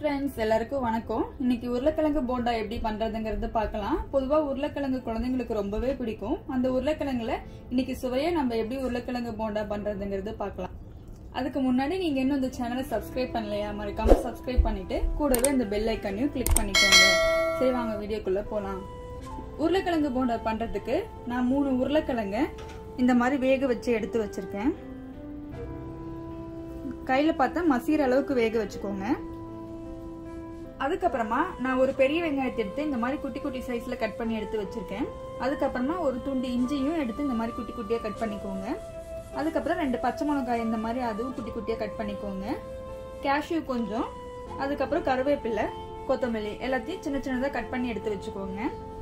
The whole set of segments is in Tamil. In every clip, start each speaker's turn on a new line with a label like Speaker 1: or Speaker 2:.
Speaker 1: ஃப்ரெண்ட்ஸ் எல்லாருக்கும் வணக்கம் இன்னைக்கு உருளைக்கிழங்கு போண்டா எப்படி பண்றதுங்கிறது பார்க்கலாம் பொதுவா உருளைக்கிழங்கு குழந்தைங்களுக்கு ரொம்பவே பிடிக்கும் அந்த உருளைக்கிழங்குல இன்னைக்கு சுவையா நம்ம எப்படி உருளைக்கிழங்கு போண்டா பண்றதுங்கிறது பார்க்கலாம் அதுக்கு முன்னாடி நீங்க இன்னும் இந்த சேனலை சப்ஸ்கிரைப் பண்ணலையா மறக்காம சப்ஸ்கிரைப் பண்ணிட்டு கூடவே இந்த பெல் ஐக்கனையும் கிளிக் பண்ணிக்கோங்க சரி வாங்க வீடியோக்குள்ள போலாம் உருளைக்கிழங்கு போண்டா பண்றதுக்கு நான் மூணு உருளைக்கிழங்க இந்த மாதிரி வேக வச்சு எடுத்து வச்சிருக்கேன் கையில பார்த்தா மசீர அளவுக்கு வேக வச்சுக்கோங்க அதுக்கப்புறமா நான் ஒரு பெரிய வெங்காயத்தை எடுத்து இந்த மாதிரி குட்டி குட்டி சைஸ்ல கட் பண்ணி எடுத்து வச்சிருக்கேன் அதுக்கப்புறமா ஒரு துண்டு இஞ்சியும் எடுத்து இந்த மாதிரி குட்டி குட்டியா கட் பண்ணிக்கோங்க அதுக்கப்புறம் ரெண்டு பச்சை மிளகாய் இந்த மாதிரி அதுவும் குட்டி குட்டியா கட் பண்ணிக்கோங்க கேஷ்யூ கொஞ்சம் அதுக்கப்புறம் கருவேப்பிலை கொத்தமல்லி எல்லாத்தையும் சின்ன சின்னதாக கட் பண்ணி எடுத்து வச்சுக்கோங்க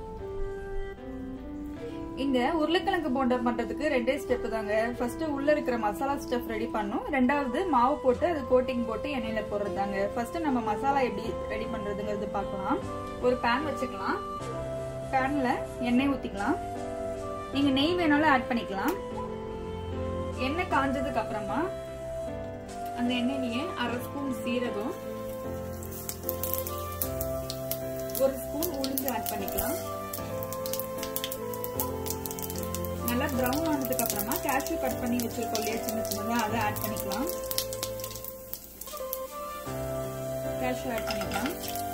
Speaker 1: இந்த உருளைக்கிழங்கு போண்டா பண்றதுக்கு ரெண்டே ஸ்டெப் தாங்க ஃபர்ஸ்ட் உள்ள இருக்கிற மசாலா ஸ்டஃப் ரெடி பண்ணும் ரெண்டாவது மாவு போட்டு அது கோட்டிங் போட்டு எண்ணெயில போடுறதாங்க ஃபர்ஸ்ட் நம்ம மசாலா எப்படி ரெடி பண்றதுங்கிறது பார்க்கலாம் ஒரு பேன் வச்சுக்கலாம் பேன்ல எண்ணெய் ஊத்திக்கலாம் நீங்க நெய் வேணாலும் ஆட் பண்ணிக்கலாம் எண்ணெய் காஞ்சதுக்கு அப்புறமா அந்த எண்ணெயிலேயே அரை ஸ்பூன் சீரகம் ஒரு ஸ்பூன் உளுந்து ஆட் பண்ணிக்கலாம் நல்லா ப்ரௌன் ஆனதுக்கு அப்புறமா கேஷ்யூ கட் பண்ணி வச்சிருக்கோம் இல்லையா சின்ன சின்னதா அதை ஆட் பண்ணிக்கலாம் கேஷ்யூ ஆட் பண்ணிக்கலாம்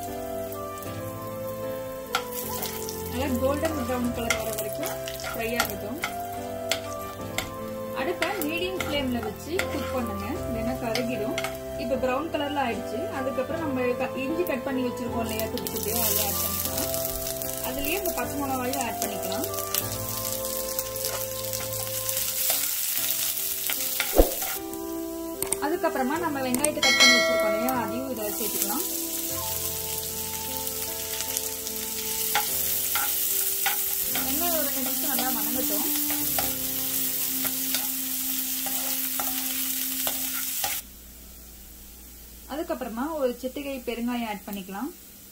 Speaker 1: நல்லா கோல்டன் ப்ரௌன் கலர் வர வரைக்கும் ஃப்ரை ஆகட்டும் அடுப்பை மீடியம் ஃப்ளேம்ல வச்சு குக் பண்ணுங்க இல்லைன்னா கருகிடும் இப்போ ப்ரௌன் கலர்ல ஆயிடுச்சு அதுக்கப்புறம் நம்ம இஞ்சி கட் பண்ணி வச்சிருக்கோம் இல்லையா குட்டி குட்டியோ அதை ஆட் பண்ணிக்கலாம் அதுலயே இந்த பச்சை மிளகாயும் ஆட் பண்ணிக்கலாம் அதுக்கப்புறமா நம்ம வெங்காயத்தை கட் பண்ணி வச்சிருக்கோம் இல்லையா அதையும் இதை சேர்த்துக்கலாம் வெங்காயம் ஒரு ரெண்டு நிமிஷம் நல்லா வணங்கட்டும் அதுக்கப்புறமா ஒரு சிட்டிகை பெருங்காயம் ஆட் பண்ணிக்கலாம்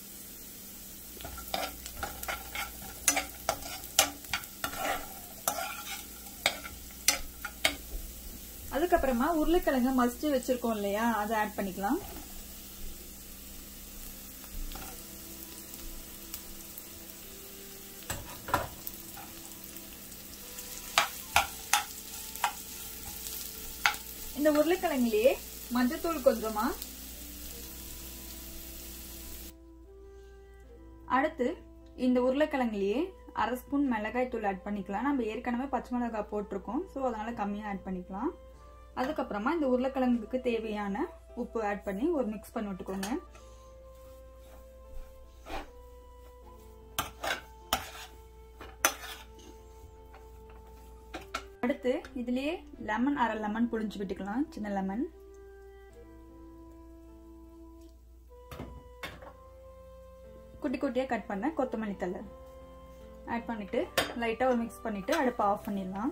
Speaker 1: அதுக்கப்புறமா உருளைக்கிழங்கு மசிச்சு வச்சிருக்கோம் இல்லையா அதை ஆட் பண்ணிக்கலாம் இந்த உருளைக்கிழங்குலயே மஞ்சத்தூள் கொஞ்சமா அடுத்து இந்த உருளைக்கிழங்குலயே அரை ஸ்பூன் மிளகாய் தூள் ஆட் பண்ணிக்கலாம் நம்ம ஏற்கனவே பச்சை மிளகாய் போட்டிருக்கோம் ஸோ அதனால கம்மியாக ஆட் பண்ணிக்கலாம் அதுக்கப்புறமா இந்த உருளைக்கிழங்குக்கு தேவையான உப்பு ஆட் பண்ணி ஒரு மிக்ஸ் பண்ணி விட்டுக்கோங்க அடுத்து இதுலயே லெமன் அரை லெமன் புளிஞ்சு விட்டுக்கலாம் சின்ன லெமன் குட்டி குட்டியாக கட் பண்ண கொத்தமல்லி தலை ஆட் பண்ணிட்டு லைட்டாக ஒரு மிக்ஸ் பண்ணிட்டு அடுப்பை ஆஃப் பண்ணிடலாம்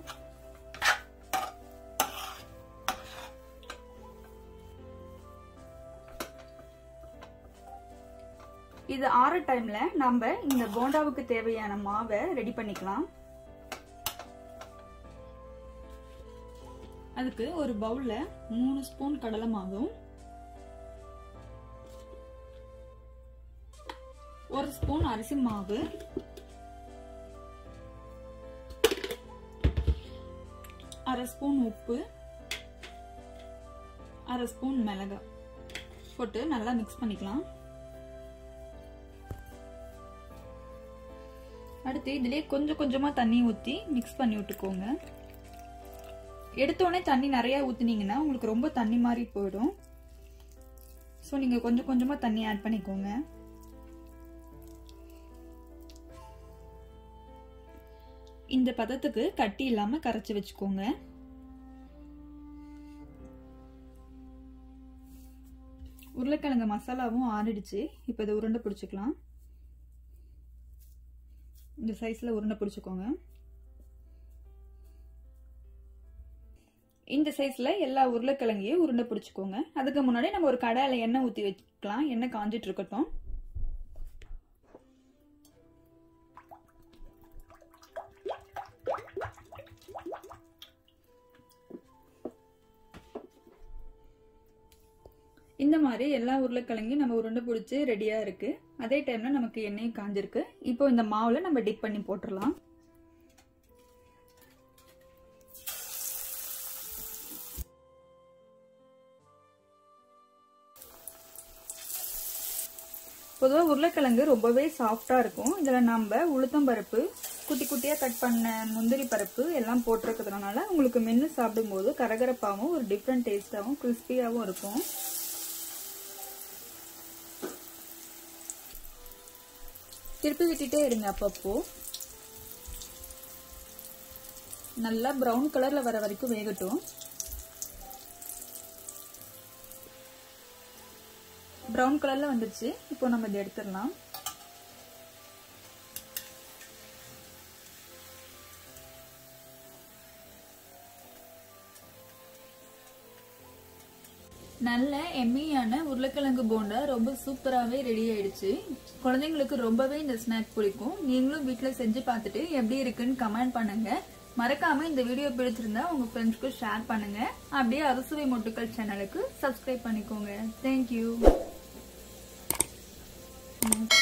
Speaker 1: இது ஆற டைம்ல நம்ம இந்த போண்டாவுக்கு தேவையான மாவை ரெடி பண்ணிக்கலாம் அதுக்கு ஒரு பவுல்ல மூணு ஸ்பூன் கடலை மாவும் ஒரு ஸ்பூன் அரிசி மாவு அரை ஸ்பூன் உப்பு அரை ஸ்பூன் மிளகாய் போட்டு நல்லா மிக்ஸ் பண்ணிக்கலாம் அடுத்து இதுலயே கொஞ்சம் கொஞ்சமா தண்ணி ஊத்தி மிக்ஸ் பண்ணி விட்டுக்கோங்க எடுத்தோடனே தண்ணி நிறைய ஊத்துனீங்கன்னா உங்களுக்கு ரொம்ப தண்ணி மாதிரி போயிடும் ஸோ நீங்க கொஞ்சம் கொஞ்சமா தண்ணி ஆட் பண்ணிக்கோங்க இந்த பதத்துக்கு கட்டி இல்லாம கரைச்சி வச்சுக்கோங்க உருளைக்கிழங்கு மசாலாவும் ஆறிடுச்சு இப்போ இதை உருண்டை பிடிச்சிக்கலாம் இந்த சைஸில் உருண்டை பிடிச்சிக்கோங்க இந்த சைஸில் எல்லா உருளைக்கிழங்கையும் உருண்டை பிடிச்சிக்கோங்க அதுக்கு முன்னாடி நம்ம ஒரு கடாயில் எண்ணெய் ஊற்றி வச்சுக்கலாம் எண்ணெய் காஞ்சிட்டு இருக்கட்டும் இந்த மாதிரி எல்லா உருளைக்கிழங்கையும் நம்ம உருண்டை பிடிச்சி ரெடியா இருக்கு அதே டைம்ல நமக்கு எண்ணெயும் காஞ்சிருக்கு இப்போ இந்த மாவுல நம்ம டிப் பண்ணி போட்டுடலாம் பொதுவாக உருளைக்கிழங்கு ரொம்பவே சாஃப்டாக இருக்கும் இதில் நம்ம உளுத்தம் பருப்பு குட்டி குட்டியாக கட் பண்ண முந்திரி பருப்பு எல்லாம் போட்டிருக்கிறதுனால உங்களுக்கு மென்று சாப்பிடும்போது கரகரப்பாகவும் ஒரு டிஃப்ரெண்ட் டேஸ்டாகவும் கிறிஸ்பியாகவும் இருக்கும் திருப்பி விட்டுட்டே இருங்க அப்பப்போ நல்லா ப்ரௌன் கலர்ல வர வரைக்கும் வேகட்டும் ப்ரௌன் கலர்ல வந்துருச்சு இப்போ நம்ம இதை எடுத்துடலாம் நல்ல எம்மியான உருளைக்கிழங்கு போண்டா ரொம்ப சூப்பராகவே ரெடி ஆயிடுச்சு குழந்தைங்களுக்கு ரொம்பவே இந்த ஸ்நாக் பிடிக்கும் நீங்களும் வீட்டில் செஞ்சு பார்த்துட்டு எப்படி இருக்குன்னு கமெண்ட் பண்ணுங்க மறக்காம இந்த வீடியோ பிடிச்சிருந்தா உங்க ஃப்ரெண்ட்ஸ்க்கு ஷேர் பண்ணுங்க அப்படியே அறுசுவை மொட்டுக்கள் சேனலுக்கு சப்ஸ்கிரைப் பண்ணிக்கோங்க தேங்க்யூ